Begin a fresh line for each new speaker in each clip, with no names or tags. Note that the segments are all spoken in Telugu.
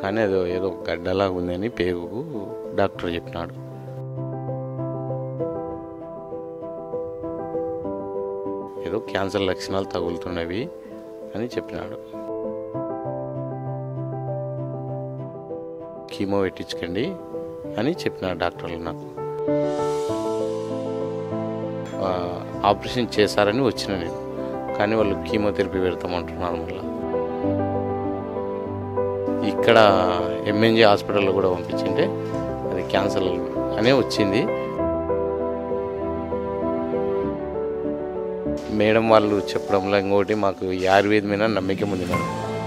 కానీ అది ఏదో గడ్డలాగా ఉందని పేగుకు డాక్టర్ చెప్పినాడు ఏదో క్యాన్సర్ లక్షణాలు తగులుతున్నవి అని చెప్పినాడు కీమో పెట్టించకండి అని చెప్పినాడు డాక్టర్లు నాకు ఆ, ఆపరేషన్ చేశారని వచ్చిన నేను కానీ వాళ్ళు కీమోథెరపీ పెడతామంటున్నారు మళ్ళీ ఇక్కడ ఎంఎన్జే హాస్పిటల్లో కూడా పంపించింటే అది క్యాన్సర్ అనే వచ్చింది మేడం వాళ్ళు చెప్పడంలో ఇంకోటి మాకు ఈ ఆయుర్వేదం మీద నమ్మకం ఉంది madam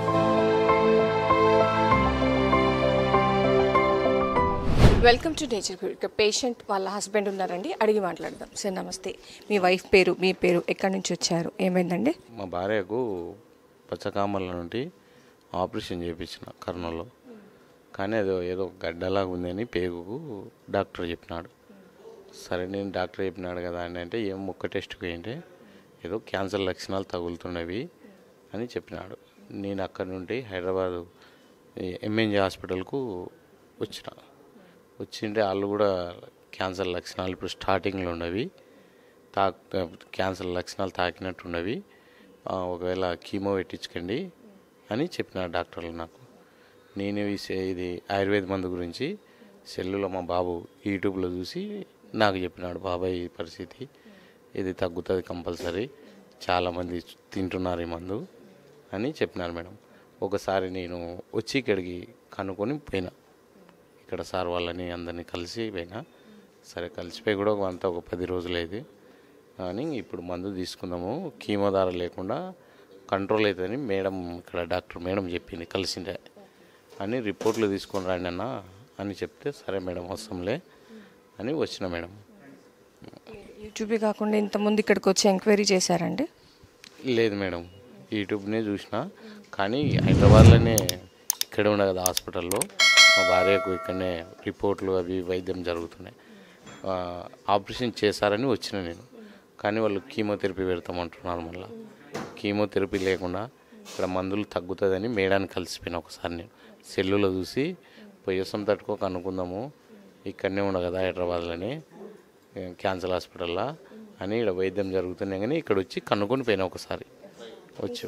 welcome to nature cure ఇక్కడ పేషెంట్ వాళ్ళ హస్బెండ్ ఉన్నారండి అడిగి మాట్లాడదాం సార్ నమస్తే మీ వైఫ్ పేరు మీ పేరు ఎక్కడి నుంచి వచ్చారు ఏమైందండి
మా భార్యకు పచ్చకామల నుండి ఆపరేషన్ చేయించిన కర్నూలులో కానీ అది ఏదో గడ్డలాగా ఉందని పేగుకు డాక్టర్ చెప్పినాడు సరే నేను డాక్టర్ చెప్పినాడు కదా అని అంటే ఏం ముక్క టెస్ట్కి పోయింటే ఏదో క్యాన్సర్ లక్షణాలు తగులుతున్నవి అని చెప్పినాడు నేను అక్కడ నుండి హైదరాబాద్ ఎంఎన్జే హాస్పిటల్కు వచ్చిన వచ్చింటే వాళ్ళు కూడా క్యాన్సర్ లక్షణాలు ఇప్పుడు స్టార్టింగ్లో ఉన్నవి తాక్ క్యాన్సర్ లక్షణాలు తాకినట్టున్నవి ఆ, ఒకవేళ కీమో పెట్టించకండి అని చెప్పిన డాక్టర్లు నాకు నేను ఈ సే- ఇది ఆయుర్వేద మందు గురించి సెల్లులో మా బాబు యూట్యూబ్లో చూసి నాకు చెప్పినాడు బాబాయ్ ఈ పరిస్థితి ఇది తగ్గుతుంది కంపల్సరీ చాలామంది తింటున్నారు ఈ మందు అని చెప్పినారు మేడం ఒకసారి నేను వచ్చి ఇక్కడికి కనుక్కొని పోయినా ఇక్కడ సార్ వాళ్ళని అందరినీ కలిసి పోయినా సరే కలిసిపోయి కూడా ఒక అంత ఒక పది రోజులైంది కానీ ఇప్పుడు మందు తీసుకుందాము కీమోధార లేకుండా కంట్రోల్ అవుతుందని మేడం ఇక్కడ డాక్టర్ మేడం చెప్పింది కలిసిండే అని రిపోర్ట్లు తీసుకొని రండి అన్న అని చెప్తే సరే మేడం వస్తాంలే అని వచ్చిన మేడం
యూట్యూబే కాకుండా ఇంతకుముందు ఇక్కడికి వచ్చి ఎంక్వైరీ చేశారండి
లేదు మేడం యూట్యూబ్నే చూసిన కానీ హైదరాబాద్లోనే ఇక్కడే ఉండే కదా హాస్పిటల్లో మా భార్యకు ఇక్కడనే రిపోర్ట్లు అవి వైద్యం జరుగుతున్నాయి ఆ, ఆపరేషన్ చేశారని వచ్చిన నేను కానీ వాళ్ళు కీమోథెరపీ పెడతామంటున్నారు మళ్ళీ కీమోథెరపీ లేకుండా ఇక్కడ మందులు తగ్గుతుందని మేడానికి కలిసిపోయిన ఒకసారి నేను సెల్లులో చూసి పొయ్యసం తట్టుకోక అనుకుందాము ఇక్కడనే ఉండ కదా హైదరాబాద్లోనే క్యాన్సర్ హాస్పిటల్లో అని ఇక్కడ వైద్యం జరుగుతున్నాయి కానీ ఇక్కడ వచ్చి కనుక్కొని పోయినా ఒకసారి వచ్చి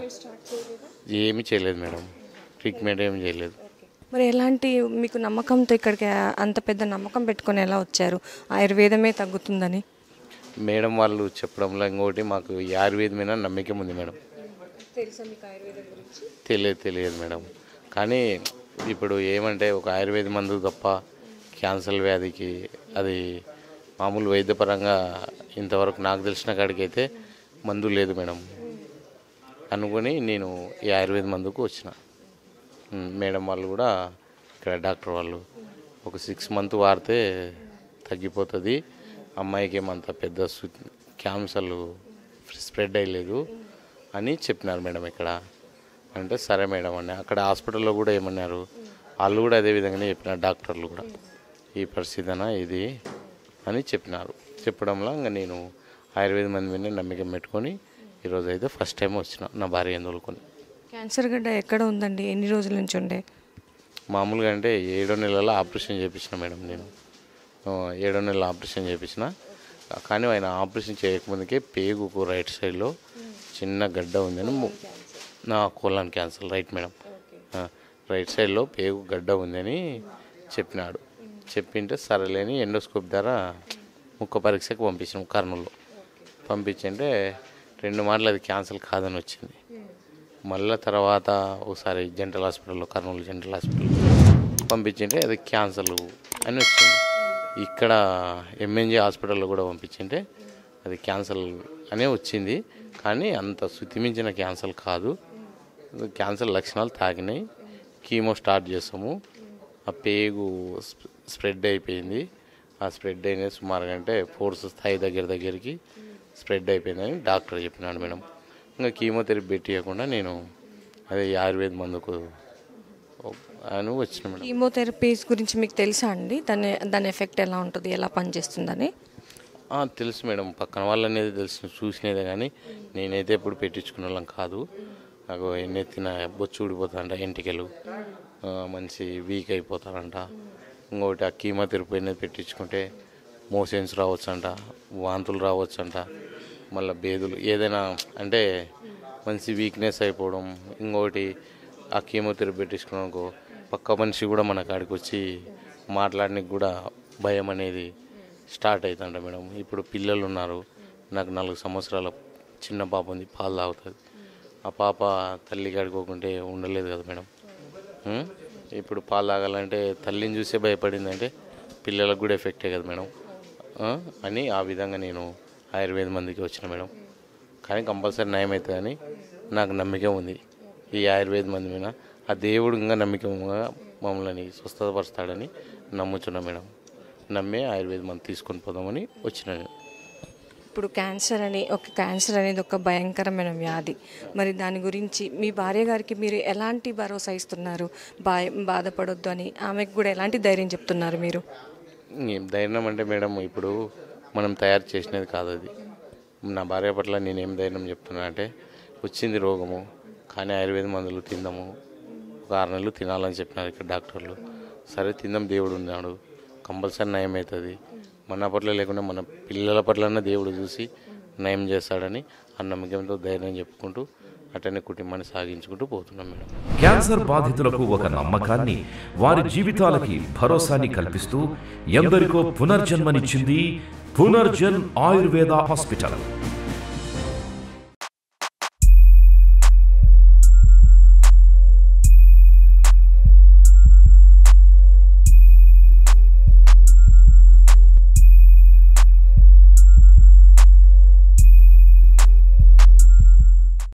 ఏమీ చేయలేదు మేడం ట్రీట్మెంట్ ఏమి చేయలేదు
మరి ఎలాంటి మీకు నమ్మకంతో ఇక్కడికి అంత పెద్ద నమ్మకం పెట్టుకొని ఎలా వచ్చారు ఆయుర్వేదమే తగ్గుతుందని
మేడం వాళ్ళు చెప్పడంలో ఇంకోటి మాకు ఈ ఆయుర్వేదం మీద నమ్మకం ఉంది మేడం
తెలుసా మీకు ఆయుర్వేదం గురించి
తెలియదు తెలియదు మేడం కానీ ఇప్పుడు ఏమంటే ఒక ఆయుర్వేద మందు తప్ప క్యాన్సర్ వ్యాధికి అది మామూలు వైద్యపరంగా ఇంతవరకు నాకు తెలిసిన కాడికి అయితే మందు లేదు మేడం అనుకొని నేను ఈ ఆయుర్వేద మందుకు వచ్చిన ఉమ్, మేడం వాళ్ళు కూడా ఇక్కడ డాక్టర్ వాళ్ళు ఒక సిక్స్ మంత్ వాడితే తగ్గిపోతుంది అమ్మాయికి ఏమంత పెద్ద సు- క్యాన్సర్లు స్ప్రెడ్ అయ్యలేదు అని చెప్పినారు మేడం ఇక్కడ అంటే సరే మేడం అని అక్కడ హాస్పిటల్లో కూడా ఏమన్నారు వాళ్ళు కూడా అదే విధంగానే చెప్పినారు డాక్టర్లు కూడా ఈ పరిస్థితినా ఇది అని చెప్పినారు చెప్పడంలో ఇంకా నేను ఆయుర్వేద మంది మీద నమ్మకం పెట్టుకొని ఈరోజు అయితే ఫస్ట్ టైం వచ్చిన నా భార్య ఎందుకొని
క్యాన్సర్ గడ్డ ఎక్కడ ఉందండి ఎన్ని రోజుల నుంచి ఉండే
మామూలుగా అంటే ఏడో నెలలో ఆపరేషన్ చేయించిన మేడం నేను ఆ, ఏడో నెలలో ఆపరేషన్ చేయించిన కానీ ఆయన ఆపరేషన్ చేయకముందుకే పేగుకు రైట్ సైడ్లో చిన్న గడ్డ ఉందని ము- నా కోలాన్ క్యాన్సర్ రైట్ మేడం ఆ, రైట్ సైడ్లో పేగు గడ్డ ఉందని చెప్పినాడు చెప్పింటే సరేలేని ఎండోస్కోప్ ద్వారా ముక్క పరీక్షకు పంపించాం కర్నూలులో పంపించింటే రెండు మాటలు అది క్యాన్సర్ కాదని వచ్చింది మళ్ళీ తర్వాత ఒకసారి జనరల్ హాస్పిటల్లో కర్నూలు జనరల్ హాస్పిటల్ పంపించింటే అది క్యాన్సర్ అని వచ్చింది ఇక్కడ ఎంఎన్జే హాస్పిటల్లో కూడా పంపించింటే అది క్యాన్సర్ అనే వచ్చింది కానీ అంత శుతిమించిన క్యాన్సర్ కాదు క్యాన్సర్ లక్షణాలు తాకినాయి కీమో స్టార్ట్ చేస్తాము ఆ పేగు స్ప్- స్ప్రెడ్ అయిపోయింది ఆ స్ప్రెడ్ అయినది సుమారుగా అంటే ఫోర్స్ స్థాయి దగ్గర దగ్గరికి స్ప్రెడ్ అయిపోయిందని డాక్టర్ చెప్పినాడు మేడం ఇంకా కీమోథెరపీ పెట్టియకుండా నేను అదే ఈ ఆయుర్వేద మందుకు అని వచ్చిన మేడం
కీమోథెరపీస్ గురించి మీకు తెలుసా అండి దాని దాని ఎఫెక్ట్ ఎలా ఉంటుంది ఎలా పనిచేస్తుందని
ఆ, తెలుసు మేడం పక్కన వాళ్ళు అనేది తెలుసు చూసినదే కానీ నేనైతే ఎప్పుడు పెట్టించుకున్న వాళ్ళం కాదు నాకు ఎన్నెత్తిన బొచ్చు ఊడిపోతుంట ఎంటికలు ఆ, మంచి వీక్ అయిపోతారంట ఇంకొకటి ఆ కీమో తెరపి అనేది పెట్టించుకుంటే మోషన్స్ రావచ్చంట వాంతులు రావచ్చంట మళ్ళీ బేదులు ఏదైనా అంటే మంచి వీక్నెస్ అయిపోవడం ఇంకొకటి ఆ కీమోథెరపీ పెట్టించుకున్నాకో పక్క మనిషి కూడా మన కాడికి వచ్చి మాట్లాడడానికి కూడా భయం అనేది స్టార్ట్ అవుతుంట మేడం ఇప్పుడు పిల్లలు ఉన్నారు నాకు నాలుగు సంవత్సరాల చిన్న పాప ఉంది పాలు తాగుతుంది ఆ పాప తల్లి కాడుకోకుంటే ఉండలేదు కదా మేడం ఉం? ఇప్పుడు పాలు తాగాలంటే తల్లిని చూసే భయపడిందంటే పిల్లలకు కూడా ఎఫెక్టే కదా మేడం ఆ? అని ఆ విధంగా నేను ఆయుర్వేద మందికి వచ్చిన మేడం కానీ కంపల్సరీ నయం అవుతుందని నాకు నమ్మిక ఉంది ఈ ఆయుర్వేద మంది మీద ఆ దేవుడు ఇంకా నమ్మకంగా మమ్మల్ని స్వస్థపరుస్తాడని నమ్ముచున్నా మేడం నమ్మే ఆయుర్వేద మంది తీసుకొని పోదామని వచ్చిన నేను
ఇప్పుడు క్యాన్సర్ అని ఒక క్యాన్సర్ అనేది ఒక భయంకరమైన వ్యాధి మరి దాని గురించి మీ భార్య గారికి మీరు ఎలాంటి భరోసా ఇస్తున్నారు భయ బాధపడొద్దు అని ఆమెకు కూడా ఎలాంటి ధైర్యం చెప్తున్నారు మీరు
ఏం ధైర్యం అంటే మేడం ఇప్పుడు మనం తయారు చేసినది కాదు అది నా భార్య పట్ల నేనేం ధైర్యం చెప్తున్నా అంటే వచ్చింది రోగము కానీ ఆయుర్వేద మందులు తిందాము ఒక ఆరు నెలలు తినాలని చెప్పినారు ఇక్కడ డాక్టర్లు సరే తిందాం దేవుడు ఉన్నాడు కంపల్సరీ నయం అవుతుంది మన పట్ల లేకుండా మన పిల్లల పట్లనే దేవుడు చూసి నయం చేస్తాడని ఆ నమ్మకంతో ధైర్యం చెప్పుకుంటూ అటనే కుటుంబాన్ని సాగించుకుంటూ పోతున్నాం మేడం
క్యాన్సర్ బాధితులకు ఒక నమ్మకాన్ని వారి జీవితాలకి భరోసాని కల్పిస్తూ ఎందరికో పునర్జన్మనిచ్చింది పునర్జన్ ఆయుర్వేద హాస్పిటల్